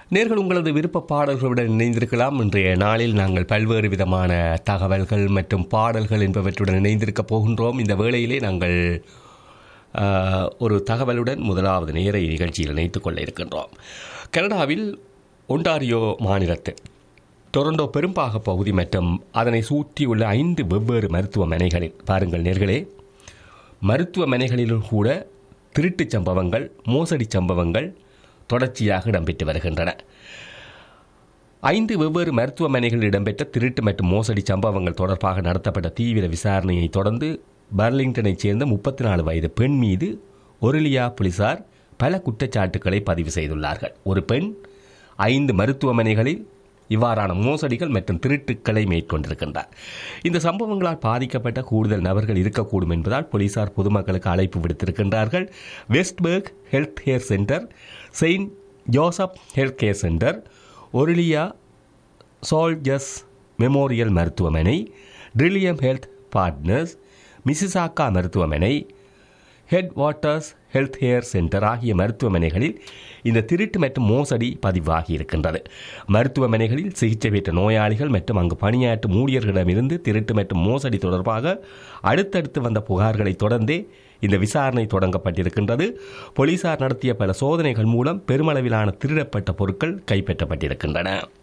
நேர்கள் உங்களது விருப்ப பாடல்களுடன் இணைந்திருக்கலாம் இன்றைய நாளில் நாங்கள் பல்வேறு விதமான தகவல்கள் மற்றும் பாடல்கள் என்பவற்றுடன் இணைந்திருக்கப் போகின்றோம் இந்த வேளையிலே நாங்கள் ஆஹ், ஒரு தகவலுடன் முதலாவது நேர நிகழ்ச்சியில் இணைத்துக் கொள்ள இருக்கின்றோம் கனடாவில் ஒன்டாரியோ மாநிலத்தில் டொரண்டோ பெரும்பாக பகுதி மற்றும் அதனை சுற்றியுள்ள ஐந்து வெவ்வேறு மருத்துவமனைகளில் பாருங்கள் நேர்களே மருத்துவமனைகளிலும் கூட திருட்டுச் சம்பவங்கள் மோசடி சம்பவங்கள் தொடர்ச்சியாக இடம்பெற்று வருகின்றன ஐந்து வெவ்வேறு மருத்துவமனைகளில் இடம்பெற்ற திருட்டு மற்றும் மோசடி சம்பவங்கள் தொடர்பாக நடத்தப்பட்ட தீவிர விசாரணையை தொடர்ந்து பர்லிங்டனைச் சேர்ந்த முப்பத்தி நாலு வயது பெண் மீது ஒருலியா போலீசார் பல குற்றச்சாட்டுக்களை பதிவு செய்துள்ளார்கள் ஒரு பெண் ஐந்து மருத்துவமனைகளில் இவ்வாறான மோசடிகள் மற்றும் திருட்டுக்களை மேற்கொண்டிருக்கின்றார் இந்த சம்பவங்களால் பாதிக்கப்பட்ட கூடுதல் நபர்கள் இருக்கக்கூடும் என்பதால் போலீசார் பொதுமக்களுக்கு அழைப்பு விடுத்திருக்கின்றார்கள் Westburg health care centre saint Joseph health care centre Orillia soldiers memorial மருத்துவமனை ட்ரில்லியம் ஹெல்த் பார்ட்னர்ஸ் மிசிசாக்கா மருத்துவமனை headwaters health care centre ஆகிய மருத்துவமனைகளில் இந்த திருட்டு மற்றும் மோசடி பதிவாகி இருக்கின்றது மருத்துவமனைகளில் சிகிச்சை பெற்ற நோயாளிகள் மற்றும் அங்கு பணியாற்றும் ஊழியர்களிடமிருந்து திருட்டு மற்றும் மோசடி தொடர்பாக அடுத்தடுத்து வந்த புகார்களை தொடர்ந்தே இந்த விசாரணை தொடங்கப்பட்டிருக்கின்றது போலீசார் நடத்திய பல சோதனைகள் மூலம் பெருமளவிலான திருடப்பட்ட பொருட்கள் கைப்பற்றப்பட்டிருக்கின்றன